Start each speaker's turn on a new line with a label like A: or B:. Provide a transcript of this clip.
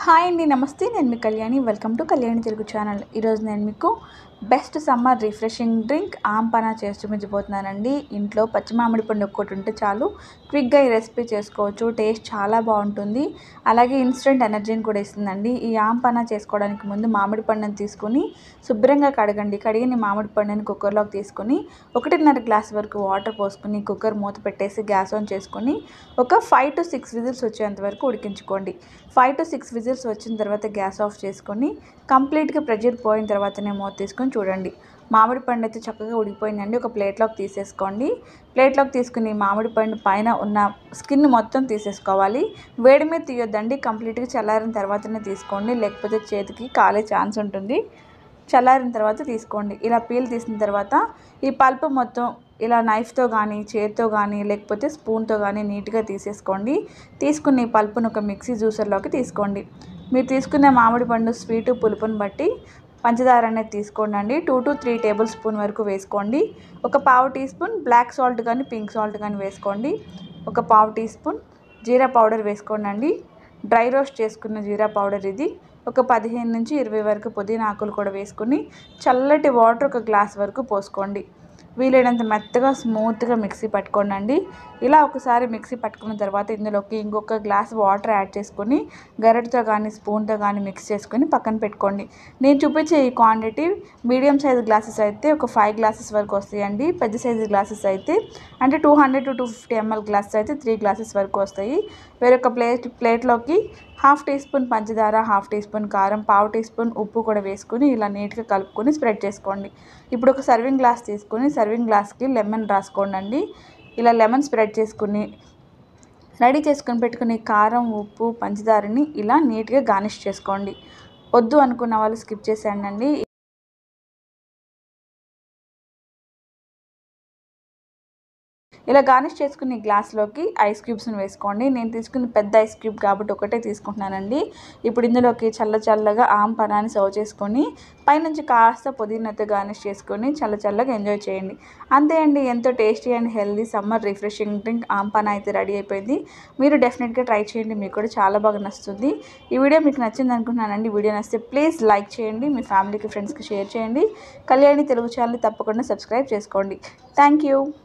A: hi అండి నమస్తే నేను మీ Kalyani welcome to Kalyani Telugu channel ఈరోజు నేను మీకు best summer refreshing drink aam panna చేసి చూపించబోతున్నానండి ఇంట్లో పచ్చి మామిడి పండు ఒక్కటి ఉంటే చాలు క్విక్గా ఈ రెసిపీ చేసుకోవచ్చు టేస్ట్ చాలా బాగుంటుంది అలాగే ఇన్స్టెంట్ ఎనర్జీని కూడా ఇస్తుందండి ఈ ఆంపనా చేసుకోవడానికి ముందు మామిడి పండుని తీసుకుని శుభ్రంగా కడగండి కడిగిన మామిడి పండుని కుక్కర్లోకి తీసుకొని ఒకటిన్నర గ్లాస్ వరకు వాటర్ పోసుకుని కుక్కర్ మూత పెట్టేసి గ్యాస్ ఆన్ చేసుకొని ఒక ఫైవ్ టు సిక్స్ విజిల్స్ వచ్చేంత వరకు ఉడికించుకోండి ఫైవ్ టు సిక్స్ విజిల్స్ వచ్చిన తర్వాత గ్యాస్ ఆఫ్ చేసుకొని కంప్లీట్గా ప్రెషర్ పోయిన తర్వాతనే మూత తీసుకొని చూడండి మామిడి పండు అయితే చక్కగా ఉడికిపోయిందండి ఒక ప్లేట్లోకి తీసేసుకోండి ప్లేట్లోకి తీసుకుని మామిడి పండు పైన ఉన్న స్కిన్ మొత్తం తీసేసుకోవాలి వేడి మీద తీయొద్దండి కంప్లీట్గా చల్లారిన తర్వాతనే తీసుకోండి లేకపోతే చేతికి కాలే ఛాన్స్ ఉంటుంది చల్లారిన తర్వాత తీసుకోండి ఇలా పీల్ తీసిన తర్వాత ఈ పల్పు మొత్తం ఇలా నైఫ్తో కానీ చేతితో కానీ లేకపోతే స్పూన్తో కానీ నీట్గా తీసేసుకోండి తీసుకుని ఈ పల్పును ఒక మిక్సీ జ్యూసర్లోకి తీసుకోండి మీరు తీసుకునే మామిడి పండు స్వీటు పులుపుని బట్టి పంచదార అనేది తీసుకోండి అండి two to three tablespoon వరకు వేసుకోండి ఒక పావు టీ స్పూన్ బ్లాక్ సాల్ట్ కానీ పింక్ సాల్ట్ కానీ వేసుకోండి ఒక పావు టీ స్పూన్ జీరా పౌడర్ వేసుకోండి అండి డ్రై రోస్ట్ చేసుకున్న జీరా పౌడర్ ఇది ఒక పదిహేను నుంచి ఇరవై వరకు పుదీనా ఆకులు కూడా వేసుకొని చల్లటి వాటర్ ఒక గ్లాస్ వరకు పోసుకోండి వీలైనంత మెత్తగా స్మూత్గా మిక్సీ పట్టుకోండి ఇలా ఒకసారి మిక్సీ పట్టుకున్న తర్వాత ఇందులోకి ఇంకొక గ్లాస్ వాటర్ యాడ్ చేసుకొని గరిటతో కానీ స్పూన్తో కానీ మిక్స్ చేసుకొని పక్కన పెట్టుకోండి నేను చూపించే ఈ క్వాంటిటీ మీడియం సైజ్ గ్లాసెస్ అయితే ఒక ఫైవ్ గ్లాసెస్ వరకు వస్తాయండి పెద్ద సైజు గ్లాసెస్ అయితే అంటే two hundred to two fifty ML glasses అయితే త్రీ గ్లాసెస్ వరకు వస్తాయి వేరొక ప్లేట్ ప్లేట్లోకి హాఫ్ టీ స్పూన్ పంచదార హాఫ్ టీ స్పూన్ కారం పావు టీ స్పూన్ ఉప్పు కూడా వేసుకుని ఇలా నీట్గా కలుపుకొని స్ప్రెడ్ చేసుకోండి ఇప్పుడు ఒక సర్వింగ్ గ్లాస్ తీసుకొని సర్వింగ్ గ్లాస్కి లెమన్ రాసుకోండి అండి ఇలా లెమన్ స్ప్రెడ్ చేసుకుని రెడీ చేసుకొని పెట్టుకుని కారం ఉప్పు పంచదారని ఇలా నీట్గా గార్నిష్ చేసుకోండి వద్దు అనుకున్న వాళ్ళు స్కిప్ చేసేయండి ఇలా గార్నిష్ చేసుకుని గ్లాస్లోకి ఐస్ క్యూబ్స్ని వేసుకోండి నేను తీసుకున్న పెద్ద ఐస్ క్యూబ్ కాబట్టి ఒకటే తీసుకుంటున్నానండి ఇప్పుడు ఇందులోకి చల్ల చల్లగా ఆమ్ పనాన్ని సర్వ్ చేసుకొని పైనుంచి కాస్త పుదీనాతో గార్నిష్ చేసుకొని చల్ల చల్లగా ఎంజాయ్ చేయండి అంతే అండి ఎంతో tasty and healthy summer refreshing drink aam panna అయితే రెడీ అయిపోయింది మీరు డెఫినెట్గా ట్రై చేయండి మీకు కూడా చాలా బాగా నచ్చుతుంది ఈ వీడియో మీకు నచ్చింది అనుకుంటున్నానండి వీడియో నచ్చితే ప్లీజ్ లైక్ చేయండి మీ ఫ్యామిలీకి ఫ్రెండ్స్కి షేర్ చేయండి కళ్యాణి తెలుగు ఛానల్ తప్పకుండా సబ్స్క్రైబ్ చేసుకోండి థ్యాంక్ యూ